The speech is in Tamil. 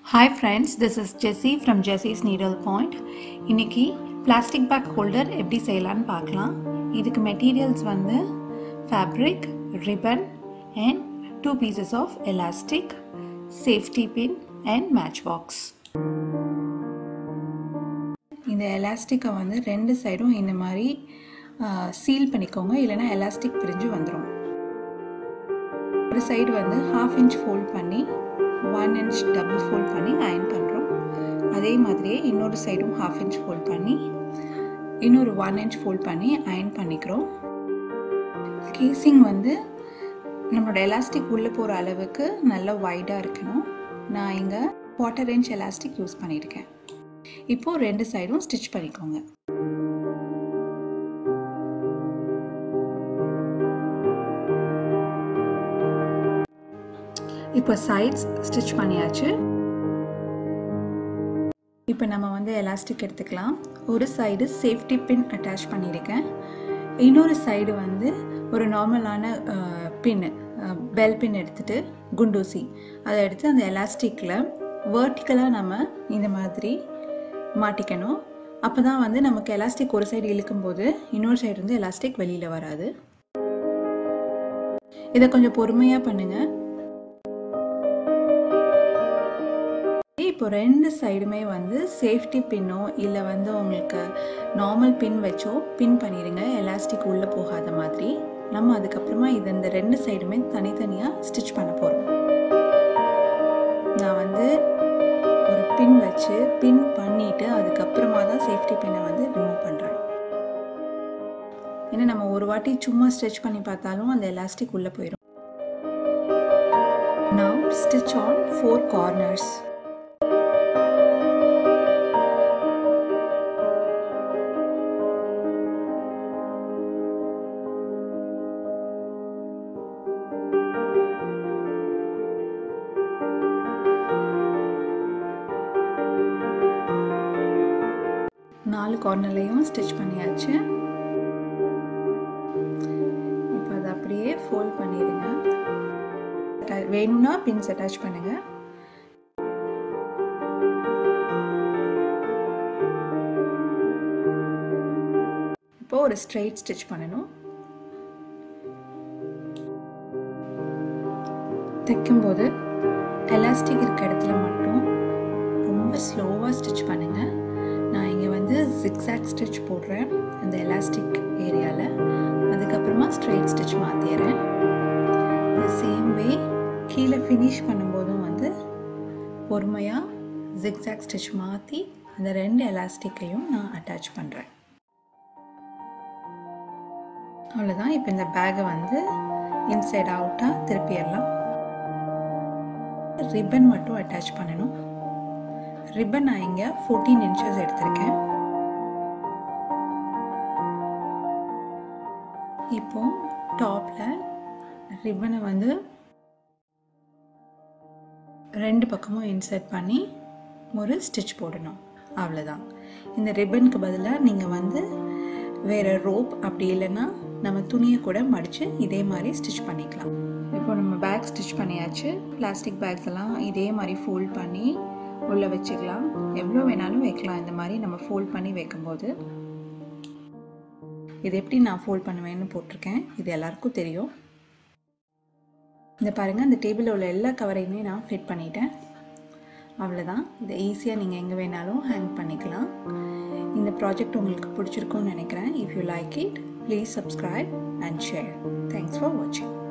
hi friends this is Jessie from Jessie's needle point இன்னைக்கு பிளாஸ்டிக் பேக் ஹோல்டர் எப்படி செய்யலான்னு பார்க்கலாம் இதுக்கு மெட்டீரியல்ஸ் வந்து fabric ribbon and two pieces of elastic safety pin and match box இந்த எலாஸ்டிக்கை வந்து ரெண்டு சைடும் இந்த மாதிரி சீல் பண்ணிக்கோங்க இல்லைனா எலாஸ்டிக் பிரிஞ்சு வந்துடும் ஒரு சைடு வந்து ஹாஃப் இன்ச் ஃபோல்ட் பண்ணி ஒன் இன்ச் டபுள் ஃபோல்ட் பண்ணி அயன் பண்ணுறோம் அதே மாதிரியே இன்னொரு சைடும் ஹாஃப் இன்ச் ஃபோல்ட் பண்ணி இன்னொரு ஒன் இன்ச் ஃபோல்ட் பண்ணி அயன் பண்ணிக்கிறோம் கேசிங் வந்து நம்மளோட எலாஸ்டிக் உள்ளே போகிற அளவுக்கு நல்ல வைடாக இருக்கணும் நான் இங்கே குவார்ட்டர் இன்ச் எலாஸ்டிக் யூஸ் பண்ணியிருக்கேன் இப்போது ரெண்டு சைடும் ஸ்டிச் பண்ணிக்கோங்க இப்போ சைட்ஸ் ஸ்டிச் பண்ணியாச்சு இப்போ நம்ம வந்து எலாஸ்டிக் எடுத்துக்கலாம் ஒரு சைடு சேஃப்டி பின் அட்டாச் பண்ணியிருக்கேன் இன்னொரு சைடு வந்து ஒரு நார்மலான பின்னு பெல் பின் எடுத்துகிட்டு குண்டூசி அதை எடுத்து அந்த எலாஸ்டிக்கில் வேர்ட்டிக்கலாக நம்ம இந்த மாதிரி மாட்டிக்கணும் அப்போ தான் வந்து நமக்கு எலாஸ்டிக் ஒரு சைடு இழுக்கும்போது இன்னொரு சைடு வந்து எலாஸ்டிக் வெளியில் வராது இதை கொஞ்சம் பொறுமையாக பண்ணுங்கள் இப்போ ரெண்டு சைடுமே வந்து சேஃப்டி பின்னோ இல்லை வந்து உங்களுக்கு நார்மல் பின் வச்சோ பின் பண்ணிடுங்க எலாஸ்டிக் உள்ளே போகாத மாதிரி நம்ம அதுக்கப்புறமா இது இந்த ரெண்டு சைடுமே தனித்தனியாக ஸ்டிச் பண்ண போகிறோம் நான் வந்து ஒரு பின் வச்சு பின் பண்ணிவிட்டு அதுக்கப்புறமா தான் சேஃப்டி பின்னை வந்து ரிமூவ் பண்ணுறேன் ஏன்னா நம்ம ஒரு வாட்டி சும்மா ஸ்டிச் பண்ணி பார்த்தாலும் அந்த எலாஸ்டிக் உள்ளே போயிடும் now stitch on four corners நாலு கார்னர்லையும் ஸ்டிச் பண்ணியாச்சு இப்போ அதை அப்படியே ஃபோல்ட் பண்ணிடுங்க வேணும்னா பின்ஸ் அட்டாச் பண்ணுங்க இப்போ ஒரு ஸ்ட்ரைட் ஸ்டிச் பண்ணணும் தைக்கும்போது எலாஸ்டிக் இருக்க இடத்துல மட்டும் ரொம்ப ஸ்லோவாக ஸ்டிச் பண்ணுங்கள் நான் இங்கே வந்து ஜிக்ஸாக் ஸ்டிச் போடுறேன் அந்த எலாஸ்டிக் ஏரியாவில் அதுக்கப்புறமா ஸ்ட்ரைட் ஸ்டிச் மாற்றிடுறேன் சேம் வே கீழே ஃபினிஷ் பண்ணும்போதும் வந்து பொறுமையாக ஜிக்ஸாக் ஸ்டிச் மாற்றி அந்த ரெண்டு எலாஸ்டிக்கையும் நான் அட்டாச் பண்ணுறேன் அவ்வளோதான் இப்போ இந்த பேக்கை வந்து இன்சைட் அவுட்டாக திருப்பிடலாம் ரிப்பன் மட்டும் அட்டாச் பண்ணணும் ரிப்பன் நான் இங்கே ஃபோர்டீன் இன்ச்சஸ் எடுத்திருக்கேன் இப்போ டாப்பில் ரிப்பனை வந்து ரெண்டு பக்கமும் இன்சர்ட் பண்ணி ஒரு ஸ்டிச் போடணும் அவ்வளோதான் இந்த ரிப்பனுக்கு பதிலாக நீங்கள் வந்து வேறு ரோப் அப்படி இல்லைன்னா நம்ம துணியை கூட மடித்து இதே மாதிரி ஸ்டிச் பண்ணிக்கலாம் இப்போ நம்ம பேக் ஸ்டிச் பண்ணியாச்சு பிளாஸ்டிக் பேக்ஸ் எல்லாம் இதே மாதிரி ஃபோல்ட் பண்ணி உள்ளே வச்சுக்கலாம் எவ்வளோ வேணாலும் வைக்கலாம் இந்த மாதிரி நம்ம ஃபோல்ட் பண்ணி வைக்கும்போது இது எப்படி நான் ஃபோல்ட் பண்ணுவேன்னு போட்டிருக்கேன் இது எல்லாருக்கும் தெரியும் இந்த பாருங்கள் இந்த டேபிளில் உள்ள எல்லா கவரையுமே நான் ஃபிட் பண்ணிட்டேன் அவ்வளோதான் இதை ஈஸியாக நீங்கள் எங்கே வேணாலும் ஹேங் பண்ணிக்கலாம் இந்த ப்ராஜெக்ட் உங்களுக்கு பிடிச்சிருக்கும்னு நினைக்கிறேன் if you like it please subscribe and share thanks for வாட்சிங்